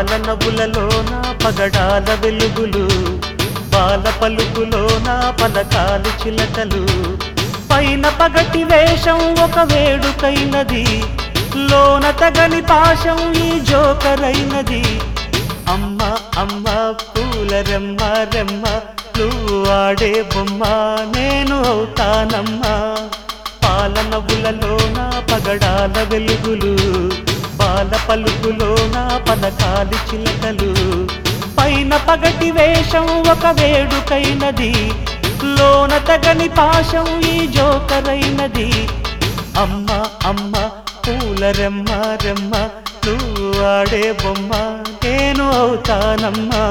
పాలనబులలోన పగడాల వెలుగులు బాల పలుకులోన పలకాలు చిలకలు పైన పగటి వేషం ఒక వేడుకైనది లోన తగని పాశం ఈ జోకరైనది అమ్మ అమ్మ పూల రెమ్మ రెమ్మ నువ్వు ఆడే బొమ్మ నేను అవుతానమ్మా పాలనబులలోన పగడాల వెలుగులు బాల పలుకులోన పలకాలి చిలకలు పైన పగటి వేషం ఒక వేడుకైనది లోన తగని పాశం ఈ జోకరైనది అమ్మ అమ్మ పూల రెమ్మ రెమ్మ నువ్వు ఆడే బొమ్మ నేను అవుతానమ్మా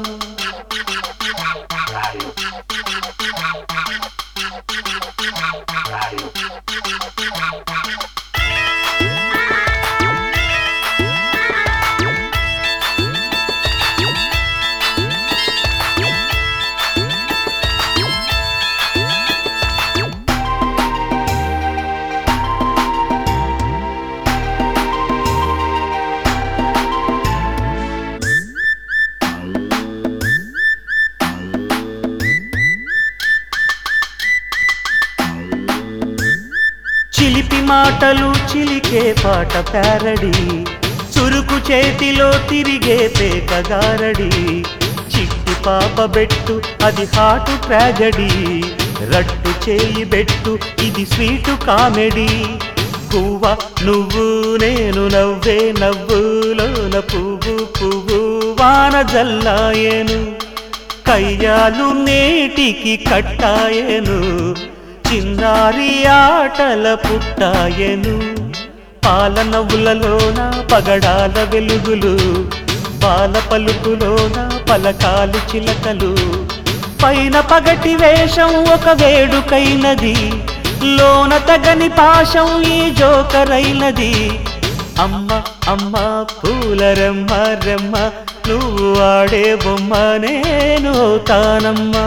చిలిపి మాటలు చిలికే పాట ప్యారడి చురుకు చేతిలో తిరిగే పేకగారడి చిట్టి పాప బెట్టు అది హాటు ట్రాజడీ రట్టు చేయి బెట్టు ఇది స్వీటు కామెడీ పువ్వ నువ్వు నేను నవ్వే నవ్వులోన పువ్వు పువ్వు వాన జల్లాయేను కయ్యాలు నేటికి కట్టాయెను చిన్నారి ఆటల పుట్టాయెను పాలనవులలోన పగడాల వెలుగులు బాల పలుకులోన పలకాలు చిలకలు పైన పగటి వేషం ఒక వేడుకైనది లోన తగని పాశం ఈ జోకరైనది అమ్మ అమ్మ పూల రెమ్మ రెమ్మ నువ్వు ఆడే బొమ్మ నేను అవుతానమ్మా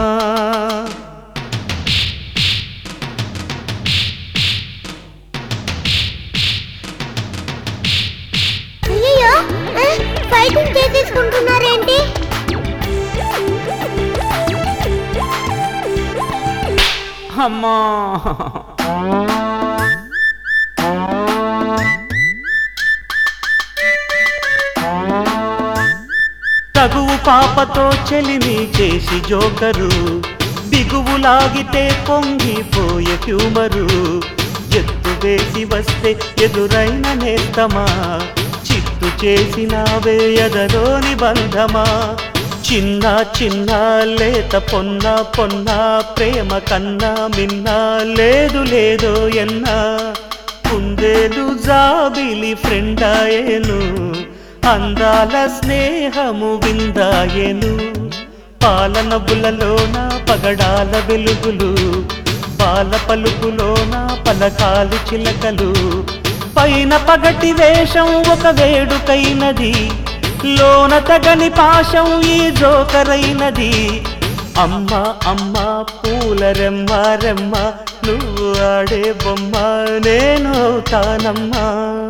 అయ్యో ఫైటింగ్ చేసేసుకుంటున్నారేంటి అమ్మా తగువు పాపతో చెలిని చేసి జోకరు బిగువులాగితే పొంగిపోయే ట్యూమరు ఎత్తు వేసి వస్తే ఎదురైన నేస్తమా చిత్తు చేసినావే ఎదలోని బంధమా చిన్న చిన్న లేత పొన్న పొన్న ప్రేమ కన్నా మిన్న లేదు లేదో ఎన్నా కుందేలు జాబిలి ఫ్రెండాయేను అందాల స్నేహము విందాయేను పాలన బులలోన పగడాల వెలుగులు బాల పలుకులోన పలకాలు చిలకలు పైన పగటి వేషం ఒక వేడుకైనది లోన తగని పాశం ఈ జోకరైనది అమ్మ అమ్మ పూల రెమ్మ రెమ్మ నువ్వు ఆడే బొమ్మ నేను అవుతానమ్మా